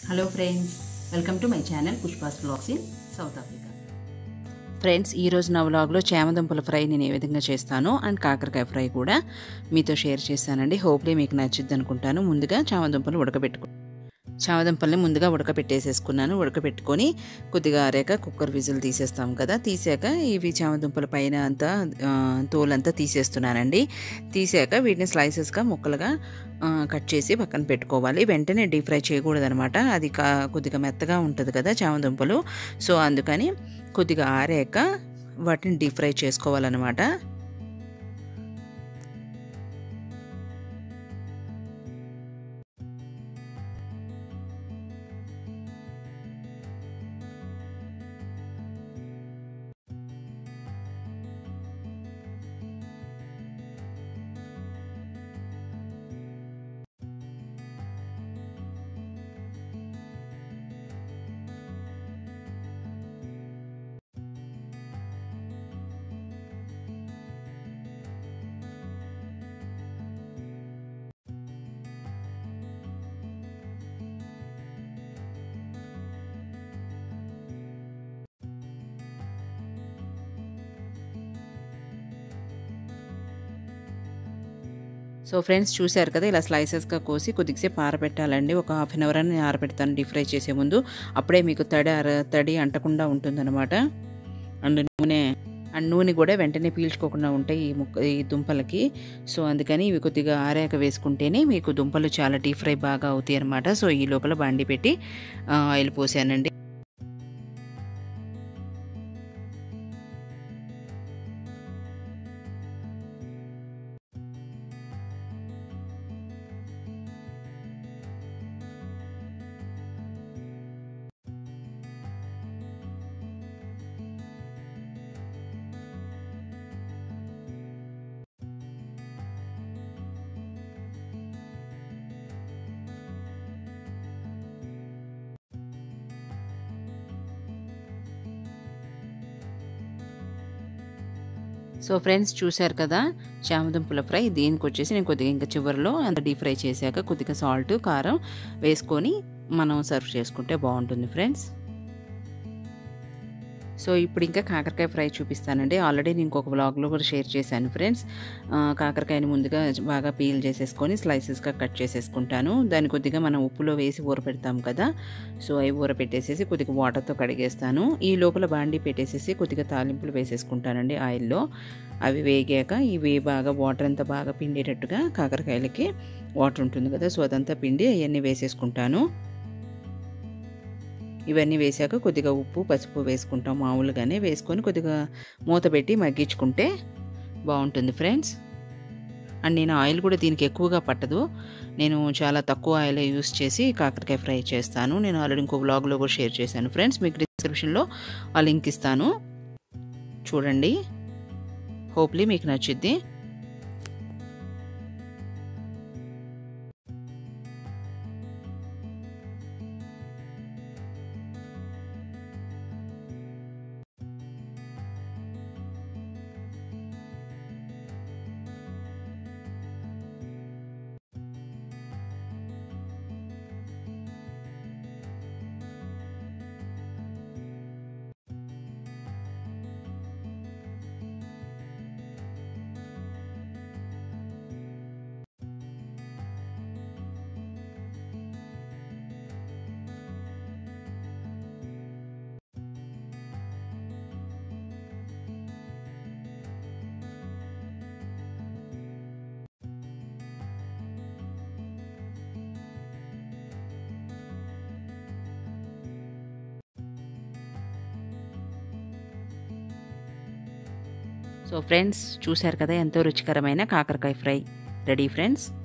hello friends welcome to my channel Pushpa's blogs in South Africa friends ఈరోజు నా వ్లాగ్లో చామదుంపల fry నేను ఏ విధంగా చేస్తాను అండ్ కాకరకాయ ఫ్రై కూడా మీతో షేర్ చేస్తానండి హోప్లీ మీకు నచ్చుద్ది అనుకుంటాను ముందుగా చామదుంపలు ఉడకబెట్టుకు చామదుంపల్ని ముందుగా ఉడకబెట్టేసేసుకున్నాను ఉడకబెట్టుకొని కొద్దిగా ఆరాక కుక్కర్ విజిల్ తీసేస్తాం కదా తీసాక ఇవి చామదుంపల పైన అంతా ఆ, తోలంతా తీసేస్తున్నానండి తీసాక వీటిని స్లైసెస్గా ముక్కలుగా ఆ, కట్ చేసి పక్కన పెట్టుకోవాలి వెంటనే డీప్ ఫ్రై చేయకూడదు అనమాట అది కా కొద్దిగా మెత్తగా ఉంటుంది కదా చామదుంపలు సో అందుకని కొద్దిగా ఆరాక వాటిని డీప్ ఫ్రై చేసుకోవాలన్నమాట సో ఫ్రెండ్స్ చూశారు కదా ఇలా స్లైసెస్గా కోసి కొద్దిసేపు ఆరబెట్టాలండి ఒక హాఫ్ అన్ అవర్ అని ఆరబెడతాను డీప్ ఫ్రై చేసే ముందు అప్పుడే మీకు తడి అర తడి అంటకుండా ఉంటుందన్నమాట అండ్ నూనె అండ్ నూనె కూడా వెంటనే పీల్చుకోకుండా ఉంటాయి ఈ ముక్క ఈ దుంపలకి సో అందుకని ఇవి కొద్దిగా ఆరాక వేసుకుంటేనే మీకు దుంపలు చాలా డీప్ ఫ్రై బాగా అవుతాయి అనమాట సో ఈ లోపల బండి పెట్టి ఆ, ఆయిల్ పోసానండి సో ఫ్రెండ్స్ చూశారు కదా చామదుంపల ఫ్రై దీనికి వచ్చేసి నేను కొద్దిగా ఇంకా చివరిలో అంత డీప్ ఫ్రై చేశాక కొద్దిగా సాల్ట్ కారం వేసుకొని మనం సర్వ్ చేసుకుంటే బాగుంటుంది ఫ్రెండ్స్ సో ఇప్పుడు ఇంకా కాకరకాయ ఫ్రై చూపిస్తానండి ఆల్రెడీ నేను ఇంకొక వ్లాగ్లో కూడా షేర్ చేశాను ఫ్రెండ్స్ ఆ, కాకరకాయని ముందుగా బాగా పీల్ చేసేసుకొని స్లైసెస్గా కట్ చేసేసుకుంటాను దాన్ని కొద్దిగా మనం ఉప్పులో వేసి ఊరపెడతాం కదా సో అవి ఊరపెట్టేసేసి కొద్దిగా వాటర్తో కడిగేస్తాను ఈ లోపల బాండి పెట్టేసేసి కొద్దిగా తాలింపులు వేసేసుకుంటానండి ఆయిల్లో అవి వేగాక ఇవి బాగా వాటర్ అంతా బాగా పిండేటట్టుగా కాకరకాయలకి వాటర్ ఉంటుంది కదా సో అదంతా పిండి అవన్నీ వేసేసుకుంటాను ఇవన్నీ వేసాక కొద్దిగా ఉప్పు పసుపు వేసుకుంటాం మామూలుగానే వేసుకొని కొద్దిగా మూత పెట్టి మగ్గించుకుంటే బాగుంటుంది ఫ్రెండ్స్ అండ్ నేను ఆయిల్ కూడా దీనికి ఎక్కువగా పట్టదు నేను చాలా తక్కువ ఆయిల్ యూస్ చేసి కాకరకాయ ఫ్రై చేస్తాను నేను ఆల్రెడీ ఇంకో బ్లాగ్లో కూడా షేర్ చేశాను ఫ్రెండ్స్ మీకు డిస్క్రిప్షన్లో ఆ లింక్ ఇస్తాను చూడండి హోప్లీ మీకు నచ్చుద్ది సో ఫ్రెండ్స్ చూశారు కదా ఎంతో రుచికరమైన కాకరకాయ ఫ్రై రెడీ ఫ్రెండ్స్